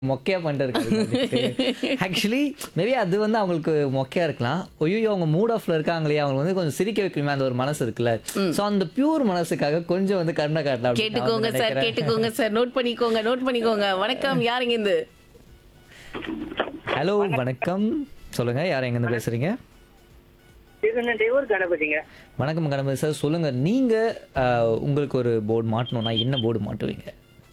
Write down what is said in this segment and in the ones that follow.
மொக்கையா பண்ணிட்டு actually maybe அது வந்து அவங்களுக்கு மொக்கையா இருக்கலாம் ஐயோ அவங்க மூட் ஆஃப்ல இருக்காங்களே அவங்க வந்து கொஞ்சம் சிரிக்க வைக்கணுமே அந்த ஒரு மனசு இருக்குல்ல சோ அந்த பியூர் மனசுக்காக கொஞ்சம் வந்து கருணை காட்டலாம் அப்படின்னு நான் கேட்டுக்கோங்க வந்து சார் நினைக்கிறேன். கேட்டுக்கோங்க சார் நோட் பண்ணிக்கோங்க நோட் பண்ணிக்கோங்க வணக்கம் யாருங்க இந்த ஹலோ வணக்கம் சொல்லுங்க யார் எங்க இருந்து பேசுறீங்க இது டிவோர் கணபதிங்க வணக்கம் கணபதி சார் சொல்லுங்க நீங்க அஹ், உங்களுக்கு ஒரு போர்டு மாட்டணும்னா என்ன போர்டு மாட்டுவீங்க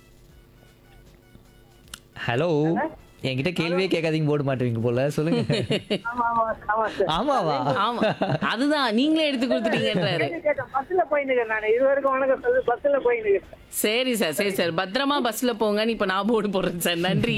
ஹலோ என்கிட்ட கேள்வியே கேட்காதீங்க போர்டு மாட்டுவீங்க போல சொல்லுங்க ஆமா ஆமா ஆமா சார் ஆமாவா ஆமா அதுதான் நீங்களே எடுத்து கொடுத்துட்டீங்கன்றாரு கேட்டேன் பஸ்ல போயின்னு நான் இது வரைக்கும் வணக்கம் சொல்லி பஸ்ல போயின்னு சரி சார் சரி சார் பத்திரமா பஸ்ல போங்கன்னு இப்ப நான் போர்டு போடுறேன் சார் நன்றி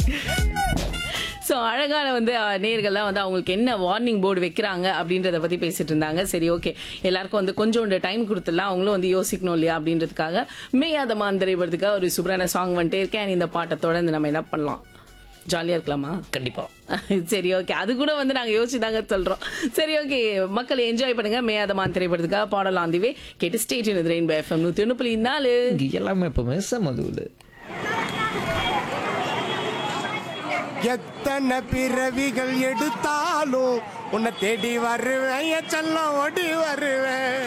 ஸோ அழகான வந்து அஹ், நேயர்கள்லாம் வந்து அவங்களுக்கு என்ன வார்னிங் போர்டு வைக்கிறாங்க அப்படின்றத பத்தி பேசிட்டு இருந்தாங்க சரி ஓகே எல்லாருக்கும் வந்து கொஞ்சோண்டு டைம் கொடுத்துடலாம் அவங்களும் வந்து யோசிக்கணும் இல்லையா அப்படின்றதுக்காக மேயாத மாந்திரைவதுக்காக ஒரு சூப்பரான சாங் வந்துட்டே இருக்கேன் இந்த பாட்டை தொடர்ந்து நம்ம என்ன பண்ணலாம் ஜாலியா இருக்கலாமா கண்டிப்பா சரி ஓகே அது கூட வந்து நாங்க யோசிச்சு தாங்க சொல்றோம் சரி ஓகே மக்கள் என்ஜாய் பண்ணுங்க மேயாதமான் திரைப்படத்துக்காக பாடலாம் ஆந்திவே கேட்டு ஸ்டேட் ரெயின்போ எஃப்எம் நூத்தி ஒண்ணு புள்ளி நாலு இங்க எல்லாமே எப்பவுமே செமதுல எத்தனை பிறவிகள் எடுத்தாலும் உன்னை தேடி வருவேன் என் செல்லம் ஓடி வருவேன்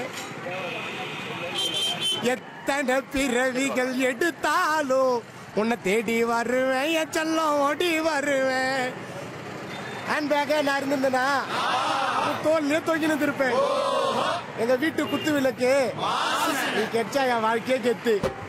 எத்தனை பிறவிகள் எடுத்தாலும் உன்னை தேடி வருவேன் என் செல்லம் ஓடி வருவேன் ஹேண்ட் பேக்கே நான் இருந்திருந்தேனா தோல்லையே தொங்கினு இருப்பேன் எங்க வீட்டு குத்து விளக்கு நீ கெச்சா என் வாழ்க்கையே கெத்து